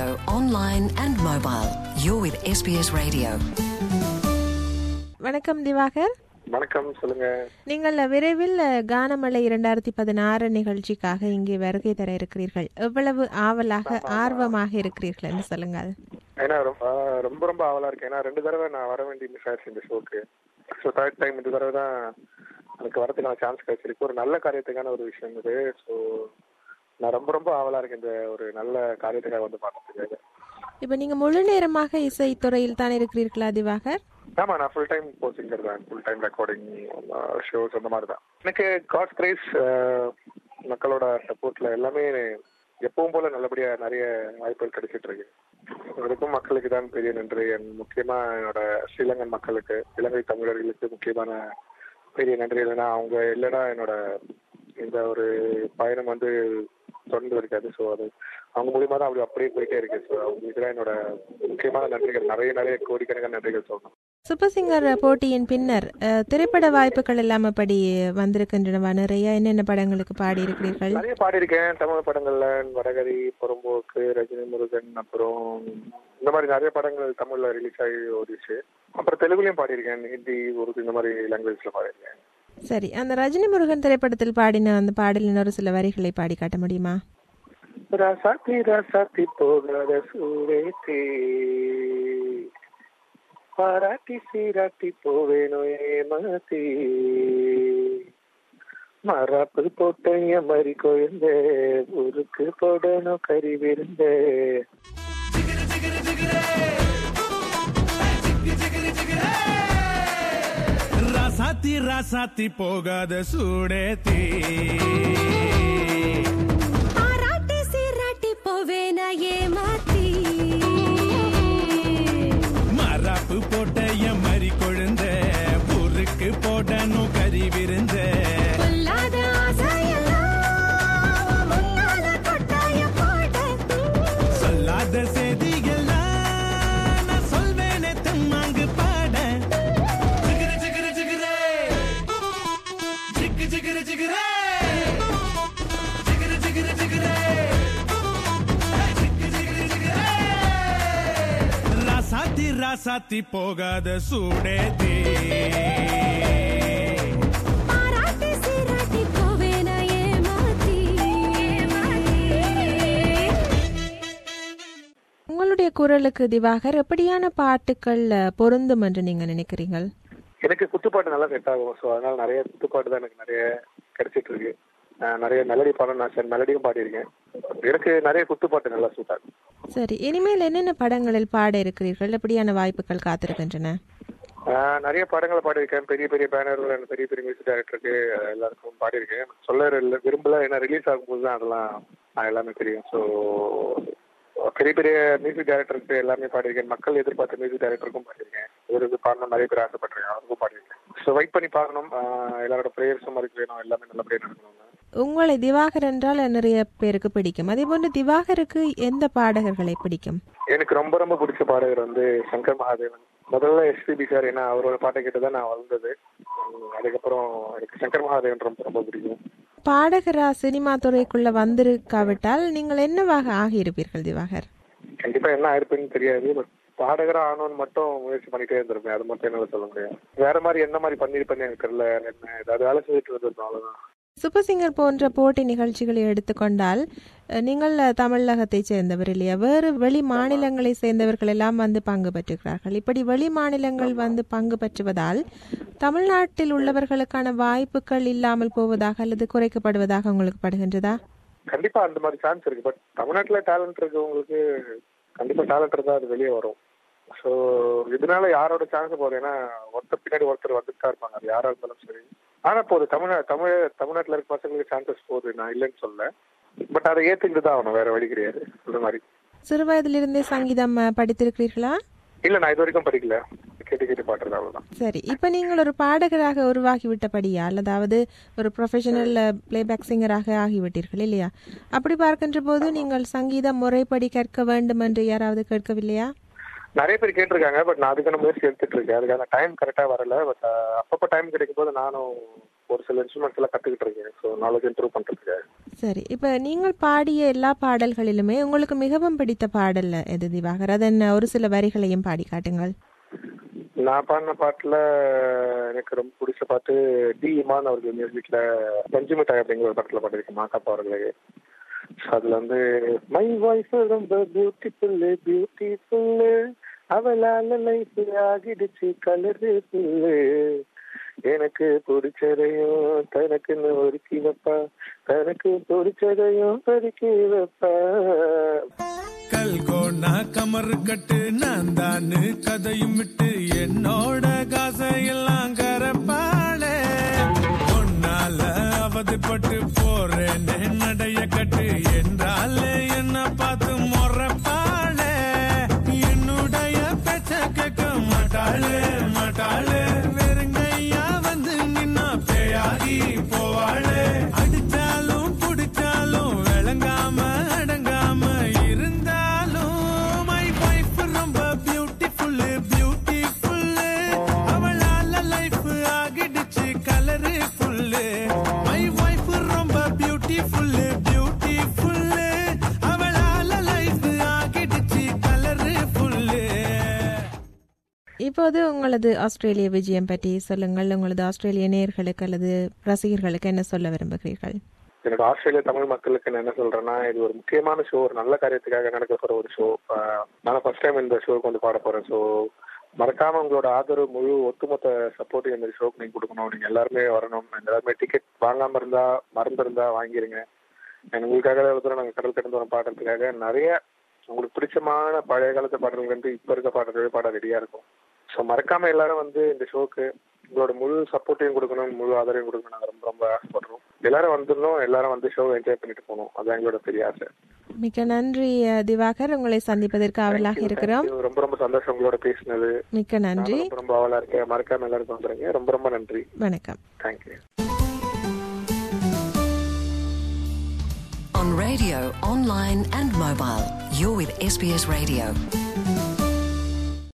online and mobile. You're with SBS Radio. வணக்கம் திவாகர் வணக்கம் சொல்லுங்க நீங்கள் விரைவில் கானமலை இரண்டாயிரத்தி பதினாறு நிகழ்ச்சிக்காக இங்கே வருகை தர இருக்கிறீர்கள் எவ்வளவு ஆவலாக ஆர்வமாக இருக்கிறீர்கள் என்று சொல்லுங்கள் ஏன்னா ரொம்ப ஆஹ் ரொம்ப ரொம்ப ஆவலா இருக்கு ஏன்னா ரெண்டு தடவை நான் வர வேண்டிய மிஸ் ஆயிடுச்சு இந்த ஷோக்கு ஸோ தேர்ட் டைம் இந்த தடவை தான் எனக்கு வரதுக்கான சான்ஸ் கிடைச்சிருக்கு ஒரு நல்ல காரியத்துக்கான ஒரு விஷயம் இது ஸோ நான் ரொம்ப ரொம்ப ஆவலா இருக்கேன் இந்த ஒரு நல்ல காரியத்துக்காக வந்து பார்த்ததுக்காக இப்போ நீங்க முழு நேரமாக இசைத்துறையில் தான் இருக்கிறீர்களா திவாகர் ஆமா நான் ஃபுல் டைம் கோச்சிங்கர் தான் ஃபுல் டைம் ரெக்கார்டிங் ஷோஸ் அந்த மாதிரி தான் எனக்கு காட் கிரேஸ் மக்களோட சப்போர்ட்ல எல்லாமே எப்பவும் போல நல்லபடியா நிறைய வாய்ப்புகள் கிடைச்சிட்டு இருக்கு அதுக்கும் மக்களுக்கு தான் பெரிய நன்றி and முக்கியமா என்னோட ஸ்ரீலங்கன் மக்களுக்கு இலங்கை தமிழர்களுக்கு முக்கியமான பெரிய நன்றி இல்லைன்னா அவங்க இல்லைன்னா என்னோட இந்த ஒரு பயணம் வந்து தொடர்ந்து இருக்காது ஸோ அது அவங்க மூலியமா தான் அப்படி அப்படியே போயிட்டே இருக்கு ஸோ அவங்களுக்கு தான் என்னோட முக்கியமான நன்றிகள் நிறைய நிறைய கோடிக்கணக்கான நன்றிகள் சொல்லணும் சூப்பர் சிங்கர் போட்டியின் பின்னர் அஹ், திரைப்பட வாய்ப்புகள் எல்லாம் அப்படி வந்திருக்கின்றனவா நிறைய என்னென்ன படங்களுக்கு பாடி இருக்கிறீர்கள் நிறைய பாடியிருக்கேன் தமிழ் படங்கள்ல வடகரி புறம்போக்கு ரஜினி முருகன் அப்புறம் இந்த மாதிரி நிறைய படங்கள் தமிழ்ல ரிலீஸ் ஆகி ஓடிச்சு அப்புறம் தெலுங்குலயும் பாடியிருக்கேன் ஹிந்தி உருது இந்த மாதிரி லாங்குவேஜ்ல பாடியிருக்கேன் சரி அந்த ரஜினி முருகன் திரைப்படத்தில் பாடின அந்த பாடலின் ஒரு சில வரிகளை பாடி காட்ட முடியுமா ராசாத்தி ராசாத்தி போகாத சூரேத்தி பாராட்டி சீராட்டி போவேனோ ஏமாத்தி மராப்பு போட்டைய மறி கொழுந்தே ஊருக்கு போடணும் கறி விருந்தே ராசாத்தி ராசாத்தி போகாத சூடேத்தி பாராட்டி சீராட்டி போவேனா ஏமாத்தி மராப்பு போட்ட என் மறி கொழுந்த ஊருக்கு போடணும் கறி விருந்த பொல்லாத ஆசையெல்லாம் முன்னால கொட்டாய போட சொல்லாத செய்திகள்லாம் நான் சொல்வேனே தெம்மாங்கு பாட ஜிகிரு ஜிகிரு ஜிகிரே ஜிகு ஜிகிரு ஜிகிரே ஜிகிரு ஜிகிரு ஜிகிரே ஜிகு ஜிகிரு ஜிகிரே ராசாத்தி ராசாத்தி போகாத சூடேத்தி பாராட்டி சீராட்டி போவேனா ஏமாத்தி உங்களுடைய குரலுக்கு திவாகர் எப்படியான பாட்டுக்கள் அஹ், பொருந்தும் என்று நீங்க நினைக்கிறீர்கள் எனக்கு குத்துப்பாட்டு நல்லா செட் ஆகும் ஸோ அதனால நிறைய குத்துப்பாட்டு தான் எனக்கு நிறைய கிடைச்சிட்டு இருக்கு நான் நிறைய மெலடி பாடம் நான் சரி மெலடியும் பாடியிருக்கேன் எனக்கு நிறைய குத்துப்பாட்டு நல்லா சூட் ஆகும் சரி இனிமேல் என்னென்ன படங்களில் பாட இருக்கிறீர்கள் எப்படியான வாய்ப்புகள் காத்திருக்கின்றன ஆஹ் நிறைய படங்களை பாடியிருக்கேன் பெரிய பெரிய பேனர்கள் பெரிய பெரிய மியூசிக் டைரக்டருக்கு எல்லாருக்கும் பாடியிருக்கேன் சொல்ல இல்ல- விரும்பல ஏன்னா ரிலீஸ் ஆகும்போது தான் அதெல்லாம் ஆஹ் எல்லாமே தெரியும் ஸோ பெரிய பெரிய மியூசிக் டைரக்டருக்கு எல்லாமே பாடியிருக்கேன் மக்கள் எதிர்பார்த்த மியூசிக் டைரக்டருக்கும் பாடியிருக்கேன் இவருக்கு பாடணும் நிறைய பேர் ஆசைப்பட்டிருக்கேன் அவருக்கும் பாடியிருக்கேன் ஸோ வெயிட் பண்ணி பார்க்கணும் ஆஹ் எல்லாரோட ப்ரேயர்ஸும் அதுக்கு வேணும் எல்லாமே நல்லபடியாக நடக்கணும் உங்களை திவாகர் என்றால் நிறைய பேருக்கு பிடிக்கும் அதே போன்று திவாகருக்கு எந்த பாடகர்களை பிடிக்கும் எனக்கு ரொம்ப ரொம்ப பிடிச்ச பாடகர் வந்து சங்கர் மகாதேவன் முதல்ல எஸ்பிபி சார் ஏன்னா அவரோட பாட்டை கேட்டு தான் நான் வளர்ந்தது உம் அதுக்கப்புறம் எனக்கு சங்கர் மகாதேவன் ரொம்ப ரொம்ப பிடிக்கும் பாடகரா சினிமா துறைக்குள்ள வந்திருக்காவிட்டால் நீங்கள் என்னவாக ஆகியிருப்பீர்கள் திவாகர் கண்டிப்பா என்ன ஆயிருப்பேன்னு தெரியாது பட் பாடகரா ஆகணும்னு மட்டும் முயற்சி பண்ணிட்டே இருந்திருப்பேன் அது மட்டும் என்னால சொல்ல முடியாது வேற மாதிரி என்ன மாதிரி பண்ணிருப்பேன்னு எனக்கு தெரியல என்ன ஏதாவது வேலை செஞ்சுட்டு இருந்திருந்தோம் அவ்வளவுதான் சூப்பர் சிங்கர் போன்ற போட்டி நிகழ்ச்சிகளை எடுத்துக்கொண்டால் அஹ், நீங்கள் அஹ், தமிழகத்தைச் சேர்ந்தவர் இல்லையா வேறு வெளி மாநிலங்களை சேர்ந்தவர்கள் எல்லாம் வந்து பங்கு பெற்றுகிறார்கள் இப்படி வெளி மாநிலங்கள் வந்து பங்கு பெற்றுவதால் தமிழ்நாட்டில் உள்ளவர்களுக்கான வாய்ப்புகள் இல்லாமல் போவதாக அல்லது குறைக்கப்படுவதாக உங்களுக்கு படுகின்றதா கண்டிப்பா அந்த மாதிரி சான்ஸ் இருக்கு பட் தமிழ்நாட்டுல டேலண்ட் இருக்கவங்களுக்கு கண்டிப்பா டேலண்ட் இருந்தா அது வெளியே வரும் ஸோ இதனால யாரோட சான்ஸ் போகுது ஏன்னா ஒருத்தர் பின்னாடி ஒருத்தர் வந்துட்டு தான் இருப்பாங்க அது யாரா இருந்தாலும் சரி ஆனா போகுது தமிழ் தமிழ் தமிழ்நாட்டுல இருக்க பசங்களுக்கு சான்சஸ் போகுது நான் இல்லைன்னு சொல்ல பட் அதை ஏத்துக்கிட்டு தான் ஆகணும் வேற வழி கிடையாது இந்த மாதிரி சிறு வயதிலிருந்தே சங்கீதம் அஹ், படித்திருக்கிறீர்களா இல்ல நான் இது வரைக்கும் படிக்கல கேட்டு கேட்டு பாடுறது அவ்வளவுதான் சரி இப்போ நீங்கள் ஒரு பாடகராக உருவாகிவிட்டபடியால் அதாவது ஒரு ப்ரொஃபஷனல் பிளேபேக் சிங்கராக ஆகிவிட்டீர்கள் இல்லையா அப்படி பார்க்கின்ற போது நீங்கள் சங்கீதம் முறைப்படி கற்க வேண்டும் என்று யாராவது கேட்கவில்லையா நிறைய பேர் கேட்டிருக்காங்க பட் நான் அதுக்கான முயற்சி எடுத்துட்டு இருக்கேன் அதுக்கான டைம் கரெக்டா வரல பட் அப்பப்போ டைம் கிடைக்கும் போது நானும் ஒரு சில இன்ஸ்ட்ருமெண்ட்ஸ் எல்லாம் கத்துக்கிட்டு இருக்கேன் ஸோ நாலேஜ் இம்ப்ரூவ் பண்றதுக்கு சரி இப்ப நீங்கள் பாடிய எல்லா பாடல்களிலுமே உங்களுக்கு மிகவும் பிடித்த பாடல் எது திவாகர் அதன் ஒரு சில வரிகளையும் பாடி காட்டுங்கள் நான் பாடின பாட்டுல எனக்கு ரொம்ப பிடிச்ச பாட்டு டி இமான் அவர்கள் மியூசிக்ல பஞ்சு மிட்டாய் அப்படிங்கிற ஒரு படத்துல பாடிருக்கேன் மாக்காப்பா அவர்களுக்கு So அதுல வந்து மை வாய்ஸ் ரொம்ப பியூட்டிஃபுல் பியூட்டிஃபுல் அவளால லைஃப் ஆகிடுச்சு கலரு புல்லு எனக்கு பிடிச்சதையும் தனக்குன்னு ஒதுக்கி வைப்பா தனக்கு பிடிச்சதையும் ஒதுக்கி வைப்பா கல்கோனா கமரு கட்டு நான் தானு கதையும் விட்டு என்னோட காசையெல்லாம் கரப்பாளே பொன்னால அவதிப்பட்டு போறேன்னு நடைய கட்டு என்றாலே என்ன பார்த்து முறைப்பாளே என்னுடைய பேச்ச கேட்க மாட்டாளே மாட்டாளே வெறுங்கையா வந்து நின்னா பேயாகி போவாளே அடிச்சாலும் புடிச்சாலும் விளங்காம அடங்காம இருந்தாலும் மை வைஃப் ரொம்ப பியூட்டிஃபுல் பியூட்டிஃபுல் அவளால லைஃப் ஆகிடுச்சு கலரு ஃபுல்லு மை வைஃப் ரொம்ப பியூட்டிஃபுல் பியூட்டிஃபுல் அவளால லைஃப் ஆகிடுச்சு கலரு ஃபுல்லு இப்போது உங்களது ஆஸ்திரேலிய விஜயம் பற்றி சொல்லுங்கள் உங்களது ஆஸ்திரேலிய நேயர்களுக்கு அல்லது ரசிகர்களுக்கு என்ன சொல்ல விரும்புகிறீர்கள் என்னோட ஆஸ்திரேலிய தமிழ் மக்களுக்கு நான் என்ன சொல்றேன்னா இது ஒரு முக்கியமான ஷோ ஒரு நல்ல காரியத்துக்காக நடக்க போற ஒரு ஷோ நான் ஃபர்ஸ்ட் டைம் இந்த ஷோக்கு வந்து பாட போறேன் ஸோ மறக்காம உங்களோட ஆதரவு முழு ஒட்டுமொத்த சப்போர்ட் இந்த ஷோக்கு நீங்க கொடுக்கணும் நீங்க எல்லாருமே வரணும் எல்லாருமே டிக்கெட் வாங்காம இருந்தா மறந்துருந்தா வாங்கிருங்க And உங்களுக்காக எவ்வளவு தூரம் நாங்கள் கடல் கடந்து வரோம் பாடுறதுக்காக நிறைய உங்களுக்கு பிடிச்சமான பழைய காலத்து பாடல்கள் வந்து இப்ப இருக்க பாடல்கள் பாட ரெடியா இருக்கும் ஸோ மறக்காம எல்லாரும் வந்து இந்த ஷோக்கு உங்களோட முழு சப்போர்ட்டையும் கொடுக்கணும் முழு ஆதரவையும் கொடுக்கணும் நாங்கள் ரொம்ப ரொம்ப ஆசைப்படுறோம் எல்லாரும் வந்துடணும் எல்லாரும் வந்து ஷோ என்ஜாய் பண்ணிட்டு போகணும் அதான் எங்களோட பெரிய ஆசை மிக்க நன்றி அஹ், திவாகர் உங்களை சந்திப்பதற்கு ஆவலாக Thank you, இருக்கிறோம் thank you. ரொம்ப ரொம்ப சந்தோஷம் உங்களோட பேசினது மிக்க நன்றி நானும் ரொம்ப ரொம்ப ஆவலா இருக்கேன் மறக்காம எல்லாருக்கும் வந்துருங்க ரொம்ப ரொம்ப நன்றி வணக்கம் thank you On radio, online, and mobile, you're with SBS Radio.